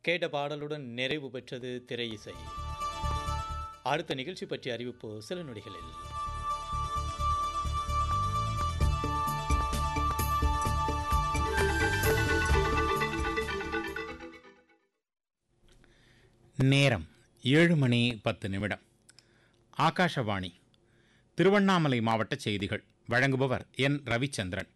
கேட்ட பாடலுடன் நிறைவு பெற்றது திரை இசை அடுத்த நிகழ்ச்சி பற்றிய அறிவிப்பு சில நொடிகளில் நேரம் ஏழு மணி பத்து நிமிடம் ஆகாஷவாணி திருவண்ணாமலை மாவட்ட செய்திகள் வழங்குபவர் என் ரவிச்சந்திரன்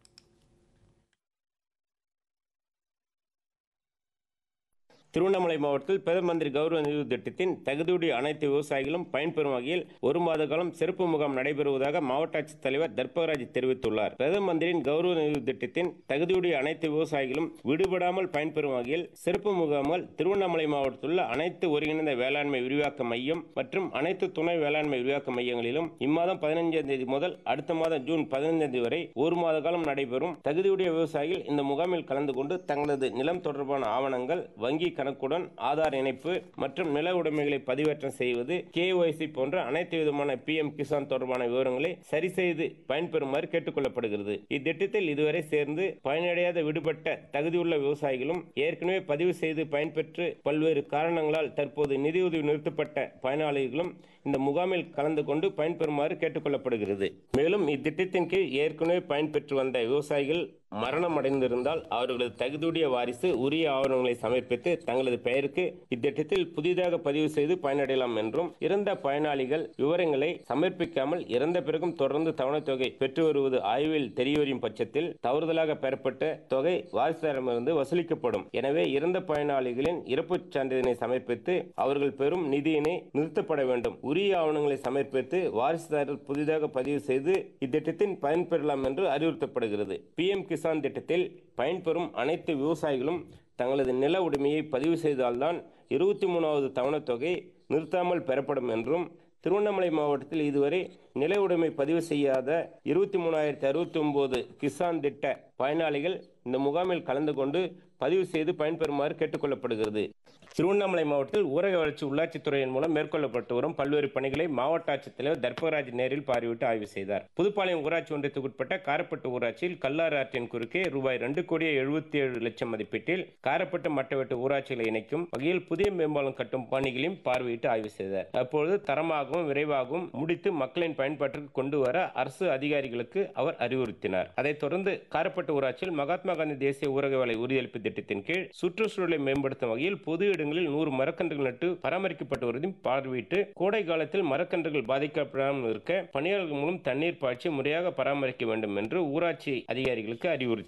திருவண்ணாமலை மாவட்டத்தில் பிரதம மந்திரி கௌரவ நிதி திட்டத்தின் தகுதியுடைய அனைத்து விவசாயிகளும் பயன்பெறும் வகையில் ஒரு மாத காலம் சிறப்பு முகாம் நடைபெறுவதாக மாவட்ட ஆட்சித்தலைவர் தர்பகராஜ் தெரிவித்துள்ளார் பிரதம மந்திரியின் கௌரவ நிதி திட்டத்தின் தகுதியுடைய அனைத்து விவசாயிகளும் விடுபடாமல் பயன்பெறும் வகையில் சிறப்பு முகாம்கள் திருவண்ணாமலை மாவட்டத்தில் உள்ள அனைத்து ஒருங்கிணைந்த வேளாண்மை விரிவாக்க மையம் மற்றும் அனைத்து துணை வேளாண்மை விரிவாக்க மையங்களிலும் இம்மாதம் பதினைஞ்சாம் தேதி முதல் அடுத்த மாதம் ஜூன் பதினைந்தாம் தேதி வரை ஒரு மாத காலம் நடைபெறும் தகுதியுடைய விவசாயிகள் இந்த முகாமில் கலந்து கொண்டு தங்களது நிலம் தொடர்பான ஆவணங்கள் வங்கி கணக்குடன் ஆதார் இணைப்பு மற்றும் நில உடைமைகளை பதிவேற்றம் செய்வது கேஒய்சி போன்ற அனைத்து விதமான பி எம் கிசான் தொடர்பான விவரங்களை சரி செய்து பயன்பெறுமாறு கேட்டுக் கொள்ளப்படுகிறது இத்திட்டத்தில் இதுவரை சேர்ந்து பயனடையாத விடுபட்ட தகுதியுள்ள விவசாயிகளும் ஏற்கனவே பதிவு செய்து பயன்பெற்று பல்வேறு காரணங்களால் தற்போது நிதியுதவி நிறுத்தப்பட்ட பயனாளிகளும் இந்த முகாமில் கலந்து கொண்டு பயன்பெறுமாறு கேட்டுக் கொள்ளப்படுகிறது மேலும் இத்திட்டத்தின் கீழ் ஏற்கனவே பயன்பெற்று வந்த விவசாயிகள் மரணம் அடைந்திருந்தால் அவர்களது தகுதியுடைய வாரிசு உரிய ஆவணங்களை சமர்ப்பித்து தங்களது பெயருக்கு இத்திட்டத்தில் புதிதாக பதிவு செய்து பயனடையலாம் என்றும் இறந்த பயனாளிகள் விவரங்களை சமர்ப்பிக்காமல் இறந்த பிறகும் தொடர்ந்து தவணைத் தொகை பெற்று வருவது ஆய்வில் தெரியவரும் பட்சத்தில் தவறுதலாக பெறப்பட்ட தொகை வாரிசுதாரமிருந்து வசூலிக்கப்படும் எனவே இறந்த பயனாளிகளின் இறப்புச் சான்றிதழை சமர்ப்பித்து அவர்கள் பெறும் நிதியினை நிறுத்தப்பட வேண்டும் உரிய ஆவணங்களை சமர்ப்பித்து வாரிசுதாரர் புதிதாக பதிவு செய்து இத்திட்டத்தின் பயன்பெறலாம் என்று அறிவுறுத்தப்படுகிறது பிஎம் கிசான் திட்டத்தில் பயன்பெறும் அனைத்து விவசாயிகளும் தங்களது நில உரிமையை பதிவு செய்தால்தான் இருபத்தி மூணாவது தவணைத் தொகை நிறுத்தாமல் பெறப்படும் என்றும் திருவண்ணாமலை மாவட்டத்தில் இதுவரை நில உடைமை பதிவு செய்யாத இருபத்தி மூணாயிரத்தி அறுபத்தி ஒன்பது கிசான் திட்ட பயனாளிகள் இந்த முகாமில் கலந்து கொண்டு பதிவு செய்து பயன்பெறுமாறு கேட்டுக்கொள்ளப்படுகிறது திருவண்ணாமலை மாவட்டத்தில் ஊரக வளர்ச்சி உள்ளாட்சித்துறையின் மூலம் மேற்கொள்ளப்பட்டு வரும் பல்வேறு பணிகளை மாவட்ட ஆட்சித்தலைவர் தர்பகராஜ் நேரில் பார்வையிட்டு ஆய்வு செய்தார் புதுப்பாளையம் ஊராட்சி ஒன்றியத்துக்குட்பட்ட காரப்பட்டு ஊராட்சியில் கல்லாறு ஆற்றின் குறுக்கே ரூபாய் ரெண்டு கோடியே எழுபத்தி ஏழு லட்சம் மதிப்பீட்டில் காரப்பட்டு மட்டவெட்டு ஊராட்சிகளை இணைக்கும் வகையில் புதிய மேம்பாலம் கட்டும் பணிகளையும் பார்வையிட்டு ஆய்வு செய்தார் அப்பொழுது தரமாகவும் விரைவாகவும் முடித்து மக்களின் பயன்பாட்டிற்கு கொண்டு வர அரசு அதிகாரிகளுக்கு அவர் அறிவுறுத்தினார் அதைத் தொடர்ந்து காரப்பட்டு ஊராட்சியில் மகாத்மா காந்தி தேசிய ஊரக வேலை உறுதியளிப்பு திட்டத்தின் கீழ் சுற்றுச்சூழலை மேம்படுத்தும் வகையில் பொது இடங்களில் நூறு மரக்கன்றுகள் நட்டு பராமரிக்கப்பட்டு வருவதையும் பார்வையிட்டு கோடை காலத்தில் மரக்கன்றுகள் பாதிக்கப்படாமல் இருக்க பணியாளர்கள் மூலம் தண்ணீர் பாய்ச்சி முறையாக பராமரிக்க வேண்டும் என்று ஊராட்சி அதிகாரிகளுக்கு அறிவுறுத்தினார்